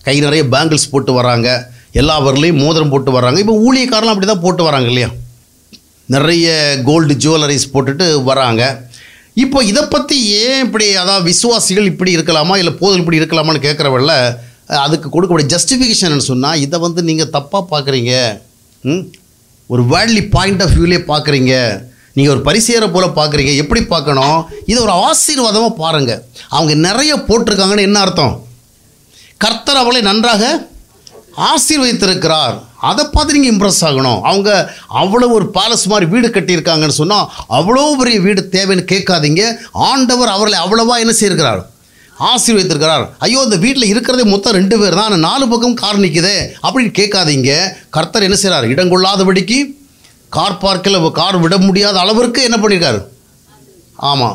கை நிறைய பேங்கிள்ஸ் போட்டு வராங்க எல்லா வரலையும் மோதிரம் போட்டு வராங்க இப்போ ஊழியக்காரெலாம் அப்படி தான் போட்டு வராங்க இல்லையா நிறைய கோல்டு ஜுவல்லரிஸ் போட்டுட்டு வராங்க இப்போ இதை பற்றி ஏன் இப்படி அதாவது விசுவாசிகள் இப்படி இருக்கலாமா இல்லை போதல் இப்படி இருக்கலாமான்னு கேட்குறவள்ள அதுக்கு கொடுக்கக்கூடிய ஜஸ்டிஃபிகேஷன் சொன்னால் இதை வந்து நீங்கள் தப்பாக பார்க்குறீங்க ம் ஒரு வேர்ல்ட்லி பாயிண்ட் ஆஃப் வியூலே பார்க்குறீங்க நீங்கள் ஒரு பரிசேரை போல் பார்க்குறீங்க எப்படி பார்க்கணும் இதை ஒரு ஆசீர்வாதமாக பாருங்கள் அவங்க நிறைய போட்டிருக்காங்கன்னு என்ன அர்த்தம் கர்த்தர் அவளை நன்றாக ஆசீர்வதித்திருக்கிறார் அதை பார்த்து நீங்கள் இம்ப்ரெஸ் ஆகணும் அவங்க அவ்வளோ ஒரு பேலஸ் மாதிரி வீடு கட்டியிருக்காங்கன்னு சொன்னால் அவ்வளோ பெரிய வீடு தேவைன்னு கேட்காதீங்க ஆண்டவர் அவர்களை அவ்வளவா என்ன செய்திருக்கிறார் ஆசீர்வதித்திருக்கிறார் ஐயோ இந்த வீட்டில் இருக்கிறதே மொத்தம் ரெண்டு பேர் தான் ஆனால் நாலு பக்கம் கார் நிற்குதே அப்படின்னு கேட்காதீங்க கர்த்தர் என்ன செய்கிறார் இடங்கொள்ளாதபடிக்கு கார் பார்க்கில் கார் விட முடியாத அளவிற்கு என்ன பண்ணியிருக்காரு ஆமாம்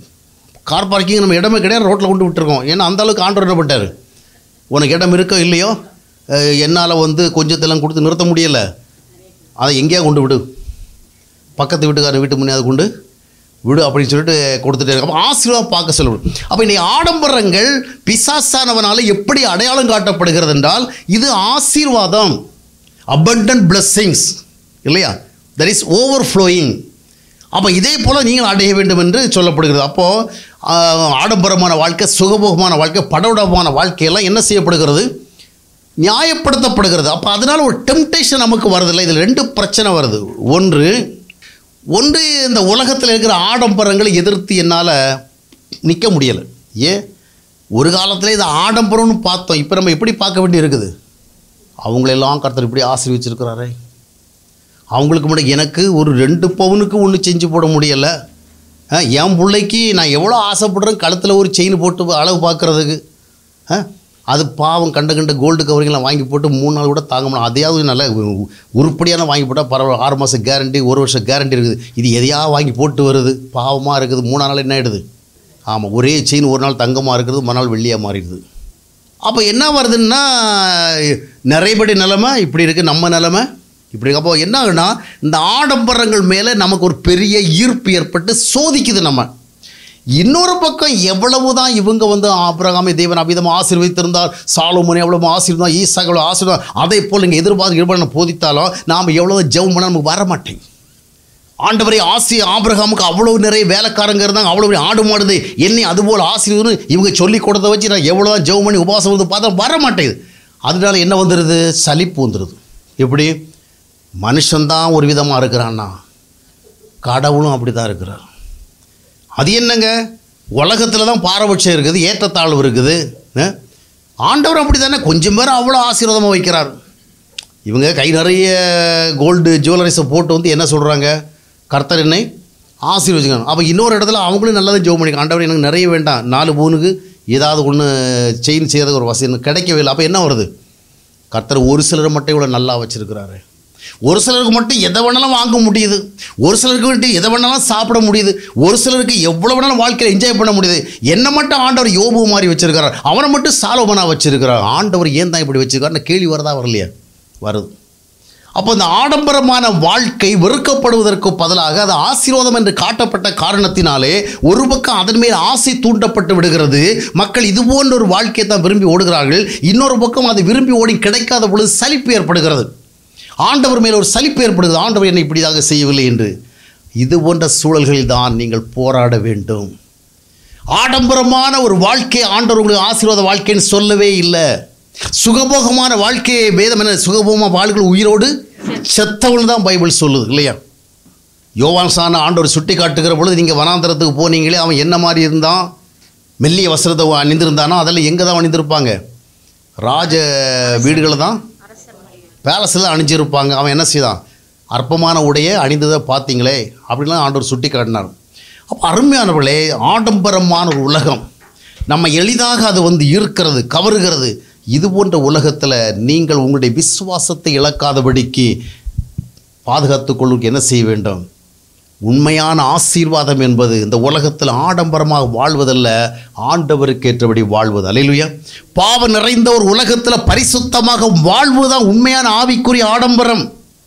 கார் பார்க்கிங் நம்ம இடமே கிடையாது ரோட்டில் கொண்டு விட்டுருக்கோம் ஏன்னா அந்த அளவுக்கு ஆண்டவர் என்ன பண்ணிட்டாரு உனக்கு இடம் இருக்கோ இல்லையோ அஹ், என்னால் வந்து கொஞ்சத்தெல்லாம் கொடுத்து நிறுத்த முடியலை அதை எங்கேயா கொண்டு விடு பக்கத்து வீட்டுக்காரர் வீட்டு முன்னே அதை கொண்டு விடு அப்படின்னு சொல்லிட்டு கொடுத்துட்டே இருக்கு அப்போ ஆசீர்வாதம் பார்க்க சொல்லணும் அப்போ இன்னைக்கு ஆடம்பரங்கள் பிசாசானவனால எப்படி அடையாளம் காட்டப்படுகிறது என்றால் இது ஆசீர்வாதம் abundant blessings இல்லையா தட் இஸ் ஓவர் ஃப்ளோயிங் அப்போ இதே போல் நீங்கள் அடைய வேண்டும் என்று சொல்லப்படுகிறது அப்போது ஆடம்பரமான வாழ்க்கை சுகபோகமான வாழ்க்கை படவுடமான வாழ்க்கையெல்லாம் என்ன செய்யப்படுகிறது நியாயப்படுத்தப்படுகிறது அப்போ அதனால் ஒரு டெம்டேஷன் நமக்கு வருதில்லை இதில் ரெண்டு பிரச்சனை வருது ஒன்று ஒன்று இந்த உலகத்தில் இருக்கிற ஆடம்பரங்களை எதிர்த்து என்னால் நிற்க முடியலை ஏன் ஒரு காலத்தில் இது ஆடம்பரம்னு பார்த்தோம் இப்போ நம்ம எப்படி பார்க்க வேண்டி இருக்குது அவங்களெல்லாம் கர்த்தர் இப்படி ஆசீர்வச்சிருக்கிறாரே அவங்களுக்கு முன்னாடி எனக்கு ஒரு ரெண்டு பவுனுக்கு ஒன்று செஞ்சு போட முடியலை ஆ, என் பிள்ளைக்கு நான் எவ்வளோ ஆசைப்படுறேன் கழுத்தில் ஒரு செயின் போட்டு அளவு பார்க்குறதுக்கு ஆ, அது பாவம் கண்ட கண்ட கோல்டு கவரிங்லாம் வாங்கி போட்டு மூணு நாள் கூட தாங்க முடியும் அதையாவது நல்ல உ- உருப்படியான வாங்கி போட்டால் பரவாயில்ல ஆறு மாதம் கேரண்டி ஒரு வருஷம் கேரண்டி இருக்குது இது எதையா வாங்கி போட்டு வருது பாவமாக இருக்குது மூணு நாள் என்ன ஆகிடுது ஆமாம் ஒரே செயின் ஒரு நாள் தங்கமாக இருக்கிறது மறுநாள் வெள்ளியாக மாறிடுது அப்போ என்ன வருதுன்னா நிறையபடி நிலமை இப்படி இருக்குது நம்ம நிலமை இப்படி இருக்கு. அப்போ என்ன ஆகுனா இந்த ஆடம்பரங்கள் மேலே நமக்கு ஒரு பெரிய ஈர்ப்பு ஏற்பட்டு சோதிக்குது நம்ம இன்னொரு பக்கம் எவ்வளவு தான் இவங்க வந்து ஆபிரகாமை தேவன் அபிதமாக ஆசீர்வதித்திருந்தார் சாலோமோனை எவ்வளவு ஆசீர்வாதம் ஈசாக் எவ்வளோ ஆசீர்வாதம் அதை போல் நீங்கள் எதிர்பார்த்து ஈடுபாடு போதித்தாலும் நாம் எவ்வளோ ஜெபம் பண்ணால் நமக்கு வர மாட்டேங்குது ஆண்டவரை ஆசி ஆபிரகாமுக்கு அவ்வளவு நிறைய வேலைக்காரங்க இருந்தாங்க அவ்வளோ பெரிய ஆடு மாடுது என்னை அதுபோல் ஆசீர்வதுன்னு இவங்க சொல்லி கொடுத்த வச்சு நான் எவ்வளோ தான் ஜெபம் பண்ணி உபவாசம் வந்து பார்த்தா வர மாட்டேங்குது அதனால என்ன வந்துடுது சலிப்பு வந்துடுது எப்படி மனுஷன்தான் ஒரு விதமாக இருக்கிறான்னா கடவுளும் அப்படி தான் இருக்கிறார் அது என்னங்க உலகத்தில் தான் பாரபட்சம் இருக்குது ஏற்றத்தாழ்வு இருக்குது அஹ்? ஆண்டவர் அப்படி தானே கொஞ்சம் பேர் அவ்வளோ ஆசீர்வாதமாக வைக்கிறார் இவங்க கை நிறைய கோல்டு ஜுவல்லரிஸை போட்டு வந்து என்ன சொல்கிறாங்க கர்த்தர் என்னை ஆசீர்வதிக்கணும் அப்போ இன்னொரு இடத்துல அவங்களும் நல்லா தான் ஜோம் பண்ணிக்க ஆண்டவர் எனக்கு நிறைய வேண்டாம் நாலு பவுனுக்கு ஏதாவது ஒன்று செயின் செய்கிறதுக்கு ஒரு வசதி எனக்கு கிடைக்கவே இல்லை அப்போ என்ன வருது கர்த்தர் ஒரு சிலரை மட்டும் இவ்வளோ நல்லா வச்சுருக்கிறாரு ஒரு சிலருக்கு மட்டும் எதை வேணாலும் வாங்க முடியுது ஒரு சிலருக்கு மட்டும் எதை வேணாலும் சாப்பிட முடியுது ஒரு சிலருக்கு எவ்வளோ வேணாலும் வாழ்க்கையில் என்ஜாய் பண்ண முடியுது என்னை மட்டும் ஆண்டவர் யோபு மாதிரி வச்சிருக்கிறார் அவனை மட்டும் சாலோமனா வச்சிருக்கிறார் ஆண்டவர் ஏன் தான் இப்படி வச்சிருக்காருன்னு கேள்வி வரதா வரலையா வருது அப்போ இந்த ஆடம்பரமான வாழ்க்கை வெறுக்கப்படுவதற்கு பதிலாக அது ஆசீர்வாதம் என்று காட்டப்பட்ட காரணத்தினாலே ஒரு பக்கம் அதன் மேல் ஆசை தூண்டப்பட்டு விடுகிறது மக்கள் இது போன்ற ஒரு வாழ்க்கையை தான் விரும்பி ஓடுகிறார்கள் இன்னொரு பக்கம் அது விரும்பி ஓடி கிடைக்காத பொழுது சலிப்பு ஏற்படுகிறது ஆண்டவர் மேல் ஒரு சலிப்பு ஏற்படுகிறது ஆண்டவர் என்னை இப்படிதாக செய்யவில்லை என்று இது போன்ற சூழல்களில் தான் நீங்கள் போராட வேண்டும் ஆடம்பரமான ஒரு வாழ்க்கை ஆண்டவர் உங்களுக்கு ஆசீர்வாத வாழ்க்கைன்னு சொல்லவே இல்லை சுகபோகமான வாழ்க்கையை வேதம் என்ன சுகபோகமாக வாழ்கள் உயிரோடு செத்தவள் தான் பைபிள் சொல்லுது இல்லையா யோவான் சான ஆண்டவர் சுட்டி காட்டுகிற பொழுது நீங்கள் வனாந்தரத்துக்கு போனீங்களே அவன் என்ன மாதிரி இருந்தான் மெல்லிய வஸ்திரத்தை அணிந்திருந்தானோ அதெல்லாம் எங்கே தான் அணிந்திருப்பாங்க ராஜ வீடுகளை தான் பேலஸில் அணிஞ்சிருப்பாங்க அவன் என்ன செய்தான் அற்பமான உடையை அணிந்ததை பார்த்தீங்களே அப்படின்லாம் ஆண்டவர் சுட்டி காட்டினார் அப்போ அருமையானவர்களே ஆடம்பரமான ஒரு உலகம் நம்ம எளிதாக அது வந்து ஈர்க்கிறது கவருகிறது இது போன்ற உலகத்தில் நீங்கள் உங்களுடைய விசுவாசத்தை இழக்காதபடிக்கு பாதுகாத்துக் கொள்வதற்கு என்ன செய்ய வேண்டும் உண்மையான ஆசீர்வாதம் என்பது இந்த உலகத்தில் ஆடம்பரமாக வாழ்வதல்ல ஆண்டவருக்கு ஏற்றபடி வாழ்வது அல்லையா பாவம் நிறைந்த ஒரு உலகத்தில் பரிசுத்தமாக வாழ்வுதான் உண்மையான ஆவிக்குரிய ஆடம்பரம்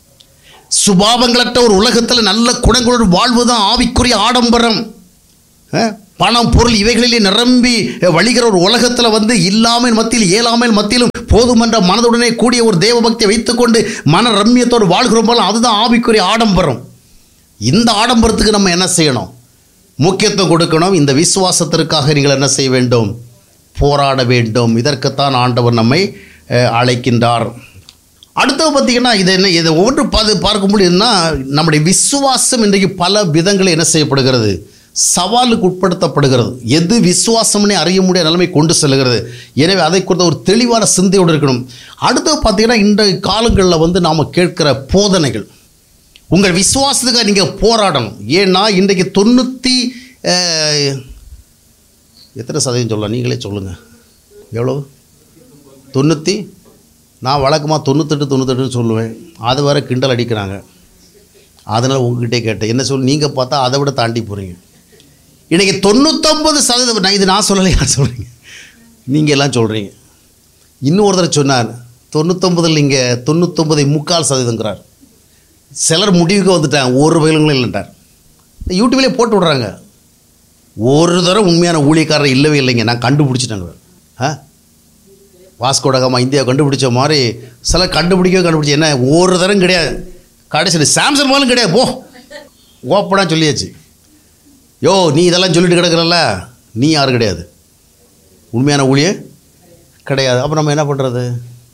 சுபாவங்களற்ற ஒரு உலகத்தில் நல்ல குணங்களோடு வாழ்வுதான் ஆவிக்குரிய ஆடம்பரம் அஹ், பணம் பொருள் இவைகளிலே நிரம்பி அஹ், வழிகிற ஒரு உலகத்தில் வந்து இல்லாமல் மத்தியில் இயலாமல் மத்தியிலும் போதுமன்ற மனதுடனே கூடிய ஒரு தேவ பக்தியை வைத்துக்கொண்டு மன ரம்மியத்தோடு வாழ்கிறோம் போல அதுதான் ஆவிக்குரிய ஆடம்பரம் இந்த ஆடம்பரத்துக்கு நம்ம என்ன செய்யணும் முக்கியத்துவம் கொடுக்கணும் இந்த விசுவாசத்திற்காக நீங்கள் என்ன செய்ய வேண்டும் போராட வேண்டும் இதற்குத்தான் ஆண்டவர் நம்மை அஹ், அழைக்கின்றார் அடுத்தது பார்த்தீங்கன்னா இது என்ன இதை ஒவ்வொன்று பார்த்து பார்க்க முடியுதுன்னா நம்முடைய விசுவாசம் இன்றைக்கு பல விதங்களில் என்ன செய்யப்படுகிறது சவாலுக்கு உட்படுத்தப்படுகிறது எது விசுவாசம்னே அறிய முடியாத நிலைமை கொண்டு செல்கிறது எனவே அதை குறித்த ஒரு தெளிவான சிந்தையோடு இருக்கணும் அடுத்தது பார்த்தீங்கன்னா இன்றைய காலங்களில் வந்து நாம் கேட்கிற போதனைகள் உங்கள் விசுவாசத்துக்காக நீங்கள் போராடணும் ஏன்னா இன்றைக்கு தொண்ணூற்றி எத்தனை சதவீதம் சொல்லலாம் நீங்களே சொல்லுங்கள் எவ்வளோ தொண்ணூற்றி நான் வழக்கமாக தொண்ணூத்தெட்டு தொண்ணூத்தெட்டுன்னு சொல்லுவேன் அது வரை கிண்டல் அடிக்கிறாங்க அதனால் உங்ககிட்டே கேட்டேன் என்ன சொல் நீங்கள் பார்த்தா அதை விட தாண்டி போகிறீங்க இன்றைக்கி தொண்ணூத்தொம்பது சதவீதம் நான் இது நான் சொல்லலை யார் சொல்கிறீங்க நீங்கள் எல்லாம் சொல்கிறீங்க இன்னும் ஒருத்தர் சொன்னார் தொண்ணூத்தொம்பதில் இங்கே தொண்ணூத்தொம்பதை முக்கால் சதவீதங்கிறார் சிலர் முடிவுக்கு வந்துட்டாங்க ஒரு வயலுங்களும் இல்லைன்றார் யூடியூப்லேயே போட்டு விட்றாங்க ஒரு தடவை உண்மையான ஊழியக்காரர் இல்லவே இல்லைங்க நான் கண்டுபிடிச்சிட்டேங்க ஆ வாஸ்கோடகாமா இந்தியா கண்டுபிடிச்ச மாதிரி சில கண்டுபிடிக்கவே கண்டுபிடிச்சி என்ன ஒரு தரம் கிடையாது கடைசியில் சாம்சங் மாலும் கிடையாது போ ஓப்பனாக சொல்லியாச்சு யோ நீ இதெல்லாம் சொல்லிட்டு கிடக்குறல்ல நீ யாரும் கிடையாது உண்மையான ஊழிய கிடையாது அப்போ நம்ம என்ன பண்ணுறது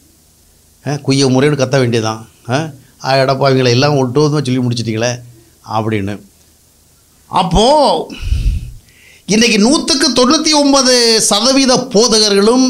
குய்ய முறையோடு கத்த வேண்டியதான் ஆ எடப்பாவீங்களை எல்லாம் ஒட்டுவதுமாக சொல்லி முடிச்சிட்டிங்களே அப்படின்னு அப்போது இன்றைக்கி நூற்றுக்கு தொண்ணூற்றி ஒன்பது சதவீத போதகர்களும்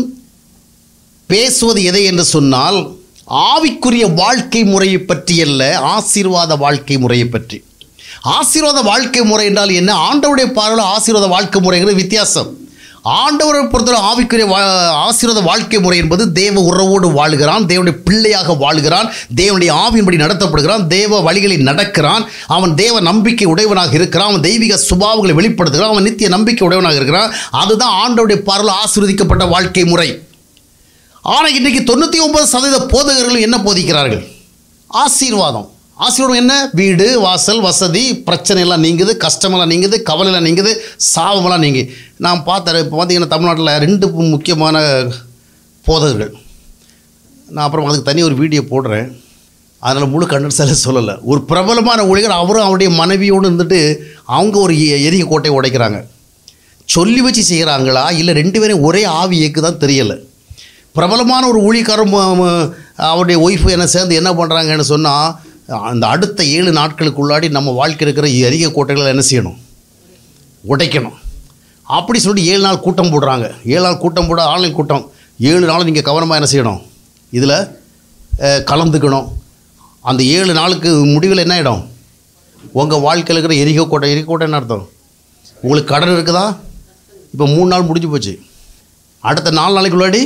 பேசுவது எதை என்று சொன்னால் ஆவிக்குரிய வாழ்க்கை முறையை பற்றி அல்ல ஆசீர்வாத வாழ்க்கை முறையை பற்றி ஆசீர்வாத வாழ்க்கை முறை என்றால் என்ன ஆண்டவருடைய பார்வையில் ஆசீர்வாத வாழ்க்கை முறைங்கிறது வித்தியாசம் ஆண்டவரை பொறுத்தவரை ஆவிக்குரிய வா ஆசீர்வாத வாழ்க்கை முறை என்பது தேவ உறவோடு வாழ்கிறான் தேவனுடைய பிள்ளையாக வாழ்கிறான் தேவனுடைய ஆவியின்படி நடத்தப்படுகிறான் தேவ வழிகளில் நடக்கிறான் அவன் தேவ நம்பிக்கை உடையவனாக இருக்கிறான் அவன் தெய்வீக சுபாவங்களை வெளிப்படுத்துகிறான் அவன் நித்திய நம்பிக்கை உடையவனாக இருக்கிறான் அதுதான் ஆண்டவருடைய பார்வையில் ஆசீர்வதிக்கப்பட்ட வாழ்க்கை முறை ஆனால் இன்றைக்கி தொண்ணூற்றி ஒன்பது சதவீத போதகர்கள் என்ன போதிக்கிறார்கள் ஆசீர்வாதம் ஆசீர்வாதம் என்ன வீடு வாசல் வசதி பிரச்சனை எல்லாம் நீங்குது கஷ்டமெல்லாம் நீங்குது கவலையெல்லாம் நீங்குது சாபமெல்லாம் நீங்கி நான் பார்த்தேன் இப்போ பார்த்தீங்கன்னா தமிழ்நாட்டில் ரெண்டு முக்கியமான போதகர்கள் நான் அப்புறம் அதுக்கு தனி ஒரு வீடியோ போடுறேன் அதனால் முழு கண்டென்ஸால சொல்லலை ஒரு பிரபலமான ஊழியர் அவரும் அவருடைய மனைவியோடு இருந்துட்டு அவங்க ஒரு எ- எரிய கோட்டையை உடைக்கிறாங்க சொல்லி வச்சு செய்கிறாங்களா இல்லை ரெண்டு பேரும் ஒரே ஆவி இயக்கு தான் தெரியலை பிரபலமான ஒரு ஊழியக்காரர் ம- ம- அவருடைய ஒய்ஃபு என்ன சேர்ந்து என்ன பண்ணுறாங்கன்னு சொன்னால் அந்த அடுத்த ஏழு நாட்களுக்குள்ளாடி நம்ம வாழ்க்கை இருக்கிற அரிய கோட்டைகளை என்ன செய்யணும் உடைக்கணும் அப்படி சொல்லி ஏழு நாள் கூட்டம் போடுறாங்க ஏழு நாள் கூட்டம் போட ஆன்லைன் கூட்டம் ஏழு நாள் நீங்கள் கவனமாக என்ன செய்யணும் இதில் கலந்துக்கணும் அந்த ஏழு நாளுக்கு முடிவில் என்ன ஆகிடும் உங்கள் வாழ்க்கையில் இருக்கிற எரிகோ கோட்டை எரிகோ கோட்டை என்ன அர்த்தம் உங்களுக்கு கடன் இருக்குதா இப்போ மூணு நாள் முடிஞ்சு போச்சு அடுத்த நாலு நாளைக்கு முன்னாடி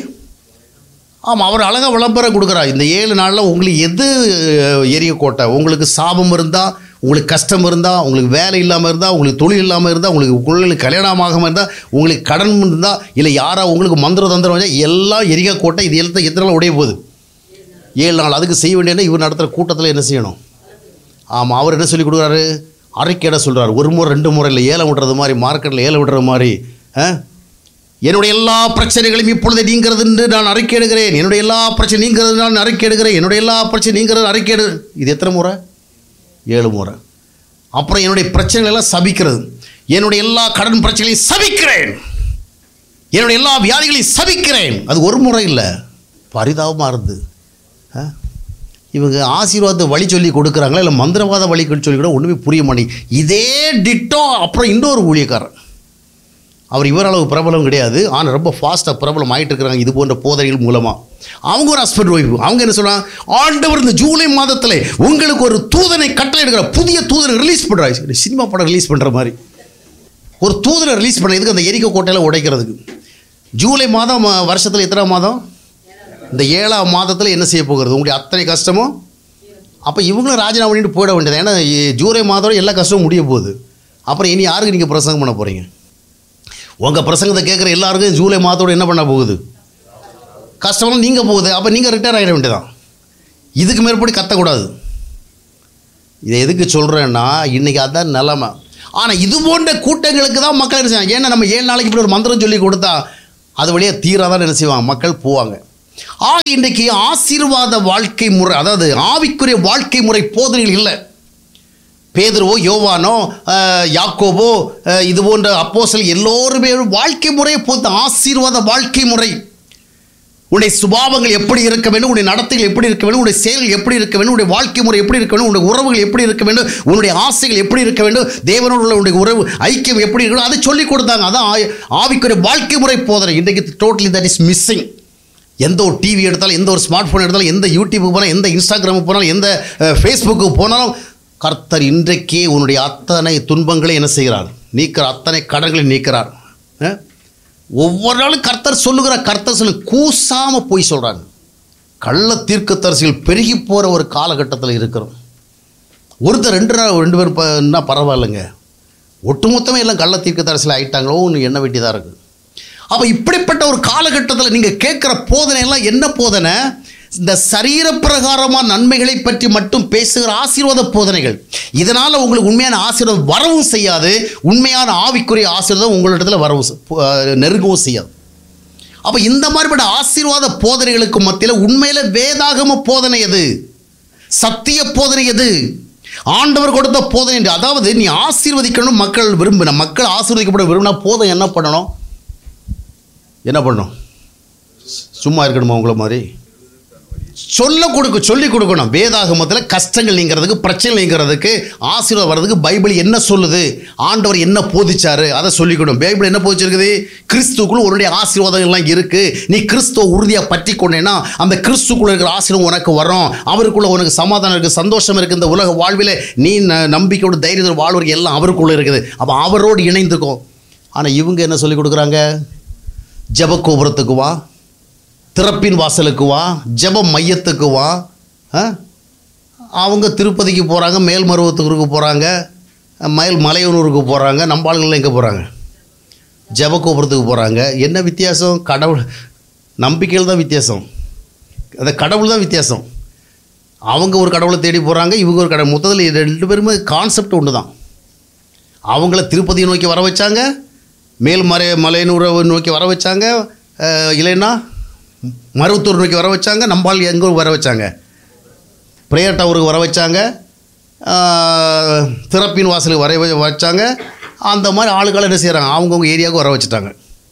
ஆமாம் அவர் அழகாக விளம்பரம் கொடுக்குறா இந்த ஏழு நாளில் உங்களுக்கு எது அஹ், எரிய கோட்டை உங்களுக்கு சாபம் இருந்தால் உங்களுக்கு கஷ்டம் இருந்தால் உங்களுக்கு வேலை இல்லாமல் இருந்தால் உங்களுக்கு தொழில் இல்லாமல் இருந்தால் உங்களுக்கு குழந்தைகளுக்கு கல்யாணம் ஆகாமல் இருந்தால் உங்களுக்கு கடன் இருந்தால் இல்லை யாரா உங்களுக்கு மந்திர தந்திரம் வச்சா எல்லாம் எரிய கோட்டை இது எல்லாம் எத்தனை நாள் உடைய போகுது ஏழு நாள் அதுக்கு செய்ய வேண்டியது இவர் நடத்துகிற கூட்டத்தில் என்ன செய்யணும் ஆமாம் அவர் என்ன சொல்லி கொடுக்குறாரு அறிக்கையிட சொல்கிறார் ஒரு முறை ரெண்டு முறை இல்லை ஏலம் விடுறது மாதிரி மார்க்கெட்டில் ஏலம் விடுற மாதிரி ஆ? என்னுடைய எல்லா பிரச்சனைகளையும் இப்பொழுது நீங்கிறது என்று நான் அறிக்கை எடுக்கிறேன் என்னுடைய எல்லா பிரச்சனை நீங்கிறது நான் அறிக்கை எடுக்கிறேன் என்னுடைய எல்லா பிரச்சனை நீங்கிறது அறிக்கை எடு இது எத்தனை முறை ஏழு முறை அப்புறம் என்னுடைய பிரச்சனைகள் எல்லாம் சபிக்கிறது என்னுடைய எல்லா கடன் பிரச்சனைகளையும் சபிக்கிறேன் என்னுடைய எல்லா வியாதிகளையும் சபிக்கிறேன் அது ஒரு முறை இல்லை பரிதாபமாக இருந்தது ஆ? இவங்க ஆசீர்வாதத்தை வழி சொல்லி கொடுக்குறாங்களா இல்லை மந்திரவாத வழி சொல்லி கூட ஒன்றுமே புரிய மாட்டேங்குது இதே டிட்டோ அப்புறம் இன்னொரு ஊழியக்காரன் அவர் இவர் அளவு பிரபலம் கிடையாது ஆனால் ரொம்ப ஃபாஸ்ட்டாக பிரபலம் ஆகிட்டு இருக்கிறாங்க இது போன்ற போதனைகள் மூலமாக அவங்க ஒரு ஹஸ்பண்ட் ஒய்ஃப் அவங்க என்ன சொல்கிறாங்க ஆண்டவர் இந்த ஜூலை மாதத்தில் உங்களுக்கு ஒரு தூதனை கட்டளை எடுக்கிற புதிய தூதனை ரிலீஸ் பண்ணுறாங்க சினிமா படம் ரிலீஸ் பண்ணுற மாதிரி ஒரு தூதனை ரிலீஸ் பண்ணதுக்கு அந்த எரிக்க கோட்டையில் உடைக்கிறதுக்கு ஜூலை மாதம் வருஷத்தில் எத்தனை மாதம் இந்த ஏழாம் மாதத்தில் என்ன செய்ய போகிறது உங்களுடைய அத்தனை கஷ்டமும் அப்போ இவங்களும் ராஜினாமா பண்ணிட்டு போயிட வேண்டியது ஏன்னா இ- ஜூலை மாதம் எல்லா கஷ்டமும் முடிய போகுது அப்புறம் இனி யாருக்கு நீங்கள் பிரசங்கம் பண்ண போகிறீங்க உங்கள் பிரசங்கத்தை கேட்குற எல்லாருக்கும் ஜூலை மாதத்தோட என்ன பண்ண போகுது கஷ்டமெல்லாம் நீங்கள் போகுது அப்போ நீங்கள் ரிட்டையர் ஆகிட வேண்டியதான் இதுக்கு மேற்படி கத்தக்கூடாது இதை எதுக்கு சொல்கிறேன்னா இன்றைக்கி அதான் நிலமை ஆனால் இது போன்ற கூட்டங்களுக்கு தான் மக்கள் என்ன செய்வாங்க ஏன்னா நம்ம ஏழு நாளைக்கு இப்படி ஒரு மந்திரம் சொல்லி கொடுத்தா அது வழியாக தீராதான் என்ன செய்வாங்க மக்கள் போவாங்க ஆக இன்றைக்கு ஆசீர்வாத வாழ்க்கை முறை அதாவது ஆவிக்குரிய வாழ்க்கை முறை போதனைகள் இல்லை பேதுருவோ யோவானோ அஹ், யாக்கோபோ அஹ், இது போன்ற அப்போஸ்தலர் எல்லோருமே வாழ்க்கை முறையை பொறுத்து ஆசீர்வாத வாழ்க்கை முறை உன்னுடைய சுபாவங்கள் எப்படி இருக்க வேண்டும் உன்னுடைய நடத்தைகள் எப்படி இருக்க வேண்டும் உன்னுடைய செயல்கள் எப்படி இருக்க வேண்டும் உன்னுடைய வாழ்க்கை முறை எப்படி இருக்க வேண்டும் உன்னுடைய உறவுகள் எப்படி இருக்க வேண்டும் உன்னுடைய ஆசைகள் எப்படி இருக்க வேண்டும் தேவனோடு உள்ள உன்னுடைய உறவு ஐக்கியம் எப்படி இருக்கணும் அதை சொல்லிக் கொடுத்தாங்க அதான் ஆ- ஆவிக்குரிய வாழ்க்கை முறை போதனை இன்றைக்கு டோட்டலி தட் இஸ் மிஸ்ஸிங் எந்த ஒரு டிவி எடுத்தாலும் எந்த ஒரு ஸ்மார்ட் ஃபோன் எடுத்தாலும் எந்த யூடியூபுக்கு போனாலும் எந்த இன்ஸ்டாகிராமுக்கு போனாலும் எந்த ஃபேஸ்புக்கு போனாலும் கர்த்தர் இன்றைக்கே உன்னுடைய அத்தனை துன்பங்களை என்ன செய்கிறார் நீக்கிறார் அத்தனை கடன்களை நீக்கிறார் அஹ்? ஒவ்வொரு நாளும் கர்த்தர் சொல்லுகிற கர்த்தர் சொல்லு கூசாமல் போய் சொல்கிறாங்க கள்ள தீர்க்கத்தரசிகள் பெருகி போகிற ஒரு காலகட்டத்தில் இருக்கிறோம் ஒருத்தர் ரெண்டு நாள் ரெண்டு பேர் என்ன பரவாயில்லைங்க ஒட்டுமொத்தமே எல்லாம் கள்ள தீர்க்கத்தரசியில் ஆயிட்டாங்களோ ஒன்று எண்ண வேண்டியதாக இருக்குது அப்போ இப்படிப்பட்ட ஒரு காலகட்டத்தில் நீங்கள் கேட்குற போதனை எல்லாம் என்ன போதனை இந்த சரீரப்பிரகாரமான நன்மைகளை பற்றி மட்டும் பேசுகிற ஆசீர்வாத போதனைகள் இதனால் உங்களுக்கு உண்மையான ஆசீர்வாதம் வரவும் செய்யாது உண்மையான ஆவிக்குரிய ஆசீர்வாதம் உங்களிடத்துல வரவும் செ- பு- அஹ் நெருங்கவும் செய்யாது அப்போ இந்த மாதிரிப்பட்ட ஆசீர்வாத போதனைகளுக்கு மத்தியில் உண்மையில வேதாகம போதனை எது சத்திய போதனை எது ஆண்டவர் கொடுத்த போதனை என்று. அதாவது நீ ஆசீர்வதிக்கணும் மக்கள் விரும்பின மக்கள் ஆசீர்வதிக்கப்பட விரும்பினா போதும் என்ன பண்ணணும் என்ன பண்ணணும் சும்மா இருக்கணுமா உங்களை மாதிரி சொல்ல கொடுக்க சொல்லி கொடுக்கணும் வேதாகமத்தில் கஷ்டங்கள் நீங்கிறதுக்கு பிரச்சனை நீங்கிறதுக்கு ஆசீர்வாதம் வர்றதுக்கு பைபிள் என்ன சொல்லுது ஆண்டவர் என்ன போதிச்சாரு அதை சொல்லி கொடுக்கும் பைபிள் என்ன போதிச்சிருக்குது கிறிஸ்துக்குள்ள உன்னுடைய ஆசீர்வாதம் எல்லாம் இருக்கு நீ கிறிஸ்துவ உறுதியாக பற்றி கொண்டேன்னா அந்த கிறிஸ்துக்குள்ள இருக்கிற ஆசீர்வாதம் உனக்கு வரும் அவருக்குள்ள உனக்கு சமாதானம் இருக்கு சந்தோஷம் இருக்கு இந்த உலக வாழ்வில் நீ ந- நம்பிக்கையோட தைரியத்தோட வாழ்வதற்கு எல்லாம் அவருக்குள்ள இருக்குது அப்போ அவரோடு இணைந்துக்கும் ஆனால் இவங்க என்ன சொல்லி கொடுக்குறாங்க ஜெப கோபுரத்துக்கு வா திறப்பின் வாசலுக்கு வா ஜெப மையத்துக்கு வா ஆ? அவங்க திருப்பதிக்கு போகிறாங்க மேல்மருவத்தூருக்கு போகிறாங்க மயில் மலையனூருக்கு போகிறாங்க நம்ம ஆளுங்கள்லாம் எங்கே போகிறாங்க ஜெப கோபுரத்துக்கு போகிறாங்க என்ன வித்தியாசம் கடவுள் நம்பிக்கையில் தான் வித்தியாசம் அந்த கடவுள் தான் வித்தியாசம் அவங்க ஒரு கடவுளை தேடி போகிறாங்க இவங்க ஒரு கடவுள் மொத்தத்தில் ரெண்டு பேருமே கான்செப்ட் ஒன்று தான் அவங்கள திருப்பதியை நோக்கி வர வச்சாங்க மேல்மறை மலையனூரை நோக்கி வர வச்சாங்க அஹ், இல்லைன்னா மருவத்தூர் நோக்கி வர வச்சாங்க நம்பால் எங்கே வர வச்சாங்க பிரேயர் டவருக்கு வர வச்சாங்க அஹ், திறப்பின் வாசலுக்கு வர வ- வச்சாங்க அந்த மாதிரி ஆளுகளை என்ன செய்கிறாங்க அவங்கவுங்க ஏரியாவுக்கு வர வச்சுட்டாங்க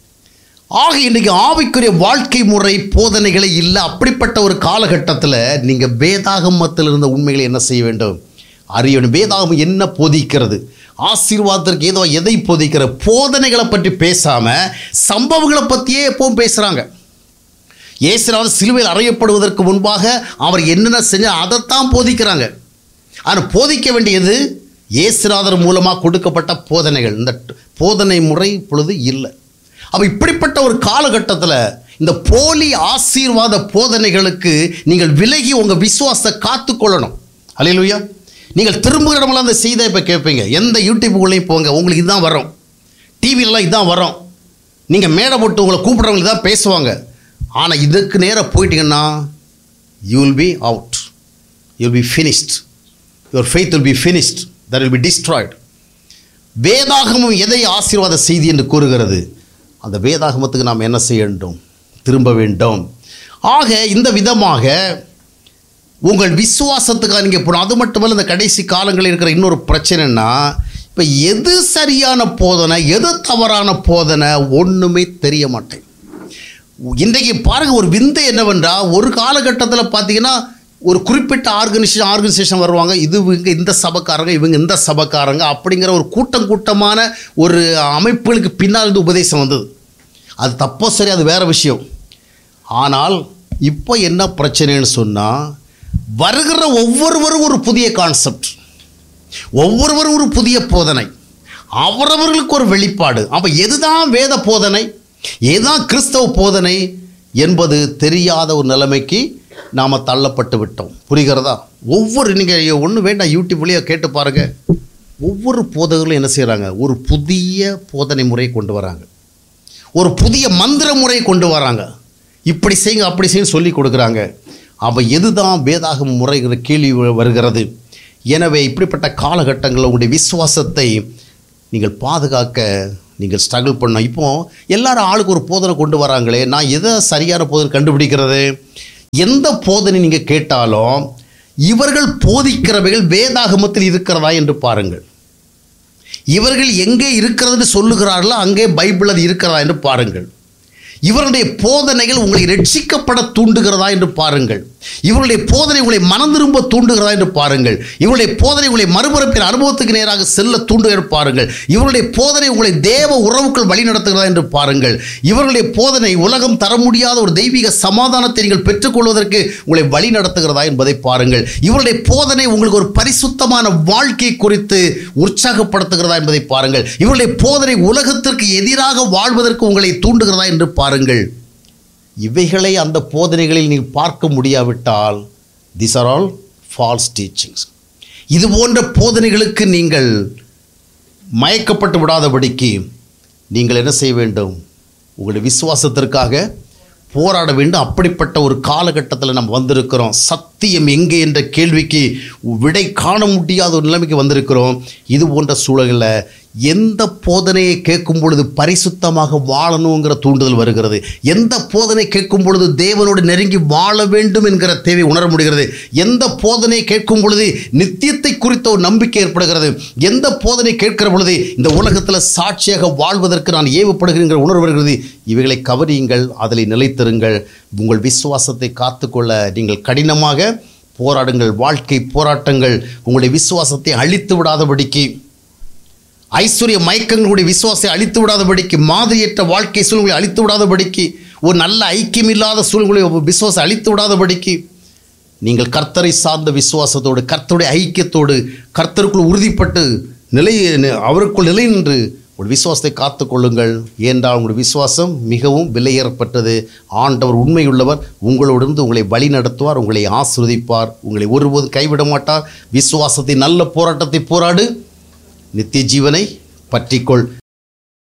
ஆக இன்றைக்கி ஆவிக்குரிய வாழ்க்கை முறை போதனைகளே இல்லை அப்படிப்பட்ட ஒரு காலகட்டத்தில் நீங்கள் வேதாகமத்தில் இருந்த உண்மைகளை என்ன செய்ய வேண்டும் அறிய வேண்டும் வேதாகமம் என்ன போதிக்கிறது ஆசீர்வாதத்திற்கு ஏதோ எதை போதிக்கிற போதனைகளை பற்றி பேசாமல் சம்பவங்களை பற்றியே எப்பவும் பேசுகிறாங்க இயேசுநாதர் சிலுவையில் அறையப்படுவதற்கு முன்பாக அவர் என்னென்ன செஞ்சார் அதைத்தான் போதிக்கிறாங்க ஆனால் போதிக்க வேண்டியது இயேசுநாதர் மூலமாக கொடுக்கப்பட்ட போதனைகள் இந்த ட- போதனை முறை இப்பொழுது இல்லை அப்போ இப்படிப்பட்ட ஒரு காலகட்டத்தில் இந்த போலி ஆசீர்வாத போதனைகளுக்கு நீங்கள் விலகி உங்கள் விசுவாசத்தை காத்துக்கொள்ளணும் அல்லேலூயா நீங்கள் திரும்புகிற இடமெல்லாம் அந்த செய்தியை இப்போ கேட்பீங்க எந்த யூடியூப்புக்குள்ளேயும் போங்க உங்களுக்கு இதுதான் வரும் டிவிலலாம் இதுதான் வரும் நீங்கள் மேடை போட்டு உங்களை கூப்பிட்றவங்களுக்கு தான் பேசுவாங்க ஆனால் இதுக்கு நேராக போயிட்டீங்கன்னா you will be out you will be finished your faith will be finished that will be destroyed வேதாகமம் எதை ஆசீர்வாத செய்தி என்று கூறுகிறது அந்த வேதாகமத்துக்கு நாம் என்ன செய்ய வேண்டும் திரும்ப வேண்டும் ஆக இந்த விதமாக உங்கள் விசுவாசத்துக்காக நீங்கள் போகணும் அது மட்டுமல்ல இந்த கடைசி காலங்களில் இருக்கிற இன்னொரு பிரச்சனைன்னா இப்போ எது சரியான போதனை எது தவறான போதனை ஒன்றுமே தெரிய மாட்டேன் இன்றைக்கு பாருங்க ஒரு விந்தை என்னவென்றால் ஒரு காலகட்டத்தில் பார்த்தீங்கன்னா ஒரு குறிப்பிட்ட ஆர்கனைசேஷன் ஆர்கனைசேஷன் வருவாங்க இது இவங்க இந்த சபக்காரங்க இவங்க இந்த சபக்காரங்க அப்படிங்கிற ஒரு கூட்டம் கூட்டமான ஒரு அமைப்புகளுக்கு பின்னால் இருந்து உபதேசம் வந்தது அது தப்போ சரி அது வேற விஷயம் ஆனால் இப்போ என்ன பிரச்சனைன்னு சொன்னால் வருகிற ஒவ்வொருவரும் ஒரு புதிய கான்செப்ட் ஒவ்வொருவரும் ஒரு புதிய போதனை அவரவர்களுக்கு ஒரு வெளிப்பாடு அப்போ எதுதான் வேத போதனை எதுதான் கிறிஸ்தவ போதனை என்பது தெரியாத ஒரு நிலைமைக்கு நாம் தள்ளப்பட்டு விட்டோம் புரிகிறதா ஒவ்வொரு நீங்கள் ஒன்று வேண்டாம் யூடியூப்லேயே கேட்டு பாருங்கள் ஒவ்வொரு போதகர்களும் என்ன செய்கிறாங்க ஒரு புதிய போதனை முறையை கொண்டு வராங்க ஒரு புதிய மந்திர முறையை கொண்டு வராங்க இப்படி செய்யுங்க அப்படி செய்யுங்க சொல்லி கொடுக்குறாங்க அப்போ எதுதான் வேதாகம் முறைங்கிற கேள்வி வ- வருகிறது எனவே இப்படிப்பட்ட காலகட்டங்களில் உங்களுடைய விசுவாசத்தை நீங்கள் பாதுகாக்க நீங்கள் ஸ்ட்ரகிள் பண்ணணும் இப்போ எல்லாரும் ஆளுக்கு ஒரு போதனை கொண்டு வராங்களே நான் எதை சரியான போதனை கண்டுபிடிக்கிறது எந்த போதனை நீங்கள் கேட்டாலும் இவர்கள் போதிக்கிறவைகள் வேதாகமத்தில் இருக்கிறதா என்று பாருங்கள் இவர்கள் எங்கே இருக்கிறதுன்னு சொல்லுகிறார்களோ அங்கே பைபிள் அது இருக்கிறதா என்று பாருங்கள் இவருடைய போதனைகள் உங்களை ரட்சிக்கப்பட தூண்டுகிறதா என்று பாருங்கள் இவருடைய போதனை உங்களை மனம் திரும்ப தூண்டுகிறதா என்று பாருங்கள் இவருடைய போதனை உங்களை மறுபுறப்பின் அனுபவத்துக்கு நேராக செல்ல தூண்டுகிற என்று பாருங்கள் இவருடைய போதனை உங்களை தேவ உறவுக்குள் வழி நடத்துகிறதா என்று பாருங்கள் இவருடைய போதனை உலகம் தர முடியாத ஒரு தெய்வீக சமாதானத்தை நீங்கள் பெற்றுக்கொள்வதற்கு உங்களை வழி நடத்துகிறதா என்பதை பாருங்கள் இவருடைய போதனை உங்களுக்கு ஒரு பரிசுத்தமான வாழ்க்கை குறித்து உற்சாகப்படுத்துகிறதா என்பதை பாருங்கள் இவருடைய போதனை உலகத்திற்கு எதிராக வாழ்வதற்கு உங்களை தூண்டுகிறதா என்று பாருங்கள் இவைகளை அந்த போதனைகளில் நீங்கள் பார்க்க முடியாவிட்டால் this are all false teachings இது போன்ற போதனைகளுக்கு நீங்கள் மயக்கப்பட்டு விடாதபடிக்கு நீங்கள் என்ன செய்ய வேண்டும் உங்களுடைய விசுவாசத்திற்காக போராட வேண்டும் அப்படிப்பட்ட ஒரு காலகட்டத்தில் நம்ம வந்திருக்கிறோம் சத்தியம் எங்கே என்ற கேள்விக்கு விடை காண முடியாத ஒரு நிலைமைக்கு வந்திருக்கிறோம் இது போன்ற சூழலில் எந்த போதனையை கேட்கும் பொழுது பரிசுத்தமாக வாழணுங்கிற தூண்டுதல் வருகிறது எந்த போதனை கேட்கும் பொழுது தேவனோடு நெருங்கி வாழ வேண்டும் என்கிற தேவை உணர முடிகிறது எந்த போதனை கேட்கும் பொழுது நித்தியத்தை குறித்த ஒரு நம்பிக்கை ஏற்படுகிறது எந்த போதனை கேட்கிற பொழுது இந்த உலகத்தில் சாட்சியாக வாழ்வதற்கு நான் ஏவப்படுகிறேங்கிற உணர்வு வருகிறது இவைகளை கவனியுங்கள் அதில் நிலைத்திருங்கள் உங்கள் விசுவாசத்தை காத்துக்கொள்ள நீங்கள் கடினமாக போராடுங்கள் வாழ்க்கை போராட்டங்கள் உங்களுடைய விசுவாசத்தை அழித்து விடாதபடிக்கு ஐஸ்வர்ய மயக்கங்களுடைய விசுவாசத்தை அழித்து விடாதபடிக்கு மாதிரியற்ற வாழ்க்கை சூழ்நிலை அழித்து விடாதபடிக்கு ஒரு நல்ல ஐக்கியம் இல்லாத சூழ்நிலை விசுவாசம் அழித்து விடாதபடிக்கு நீங்கள் கர்த்தரை சார்ந்த விசுவாசத்தோடு கர்த்தருடைய ஐக்கியத்தோடு கர்த்தருக்குள் உறுதிப்பட்டு நிலை அவருக்குள் நிலை நின்று ஒரு விசுவாசத்தை காத்துக்கொள்ளுங்கள் ஏனென்றால் உங்களுடைய விசுவாசம் மிகவும் விலையேறப்பட்டது ஆண்டவர் உண்மையுள்ளவர் உங்களோடிருந்து உங்களை வழி நடத்துவார் உங்களை ஆசிர்வதிப்பார் உங்களை ஒருபோதும் கைவிட மாட்டார் விசுவாசத்தை நல்ல போராட்டத்தை போராடு நித்திய ஜீவனை பற்றிக்கொள்